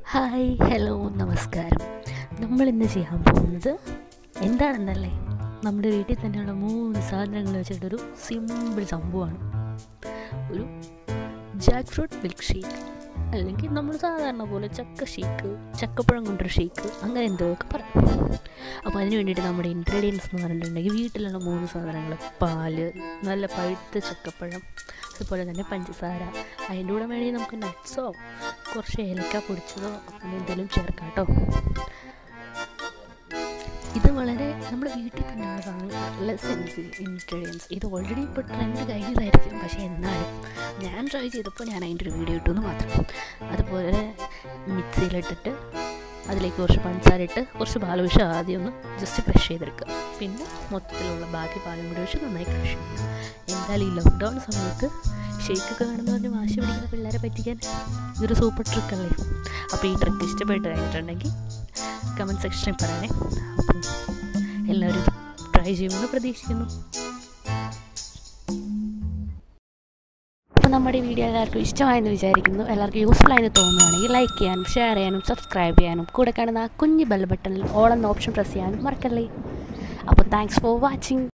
hi hello നമസ്കാരം നമ്മൾ ഇന്ന് ചെയ്യാൻ പോകുന്നത് എന്താണെന്നല്ലേ നമ്മുടെ വീട്ടിൽ തന്നെയുള്ള മൂന്ന് സാധനങ്ങൾ വെച്ചിട്ടൊരു സിമ്പിൾ സംഭവമാണ് ഒരു ജാക്ക് ഫ്രൂട്ട് മിൽക്ക് ഷേക്ക് അല്ലെങ്കിൽ നമ്മൾ സാധാരണ പോലെ ചക്ക ഷേക്ക് ചക്കപ്പഴം കൊണ്ടൊരു ഷേക്ക് അങ്ങനെ എന്തൊക്കെ പറയാം അപ്പോൾ അതിന് വേണ്ടിയിട്ട് നമ്മുടെ ഇൻഗ്രീഡിയൻസ് എന്ന് പറഞ്ഞിട്ടുണ്ടെങ്കിൽ വീട്ടിലുള്ള മൂന്ന് സാധനങ്ങൾ പാല് നല്ല പഴുത്ത ചക്കപ്പഴം അതുപോലെ തന്നെ പഞ്ചസാര അതിൻ്റെ കൂടെ വേണമെങ്കിൽ നമുക്ക് നട്ട്സോ കുറച്ച് ഏലക്ക പൊടിച്ചതോ അങ്ങനെ എന്തെങ്കിലും ചേർക്കാം കേട്ടോ ഇത് വളരെ നമ്മുടെ വീട്ടിൽ തന്നെയുള്ള സാധനം നല്ല സെൻസ് ഇൻഗ്രീഡിയൻസ് ഇത് ഓൾറെഡി ഇപ്പോൾ ട്രെൻഡ് കഴിഞ്ഞതായിരിക്കും പക്ഷേ എന്നാലും ഞാൻ ട്രൈ ചെയ്തപ്പോൾ ഞാൻ അതിൻ്റെ ഒരു വീഡിയോ ഇട്ടു എന്ന് മാത്രം അതുപോലെ മിക്സിയിലിട്ടിട്ട് അതിലേക്ക് കുറച്ച് പഞ്ചസാര ഇട്ട് കുറച്ച് പാൽ ഒഴിച്ച് ആദ്യം ഒന്ന് ജസ്റ്റ് ക്രഷ് ചെയ്തെടുക്കുക പിന്നെ മൊത്തത്തിലുള്ള ബാക്കി പാലും കൂടി ഒഴിച്ച് നന്നായി ക്രഷ് ചെയ്യുക എന്തായാലും ഈ ലോക്ക്ഡൗൺ സമയത്ത് ഷേക്കൊക്കെ വേണമെന്ന് പറഞ്ഞ് വാശി പിടിക്കുന്ന പിള്ളേരെ പറ്റിക്കാൻ ഇതൊരു സൂപ്പർ ട്രിക്കല്ലേ അപ്പോൾ ഈ ട്രിക്ക് ഇഷ്ടപ്പെട്ട് കഴിഞ്ഞിട്ടുണ്ടെങ്കിൽ കമൻറ്റ് സെക്ഷനിൽ പറയണേ അപ്പം എല്ലാവരും ട്രൈ ചെയ്യുമെന്ന് പ്രതീക്ഷിക്കുന്നു അപ്പോൾ നമ്മുടെ ഈ വീഡിയോ എല്ലാവർക്കും ഇഷ്ടമായെന്ന് വിചാരിക്കുന്നു എല്ലാവർക്കും യൂസ്ഫുൾ ആയെന്ന് തോന്നുകയാണെങ്കിൽ ലൈക്ക് ചെയ്യാനും ഷെയർ ചെയ്യാനും സബ്സ്ക്രൈബ് ചെയ്യാനും കൂടെ കാണുന്ന ആ കുഞ്ഞ് ബെൽ ബട്ടണിൽ ഓൾ എന്ന ഓപ്ഷൻ പ്രസ് ചെയ്യാനും മറക്കല്ലേ അപ്പോൾ താങ്ക്സ് ഫോർ വാച്ചിങ്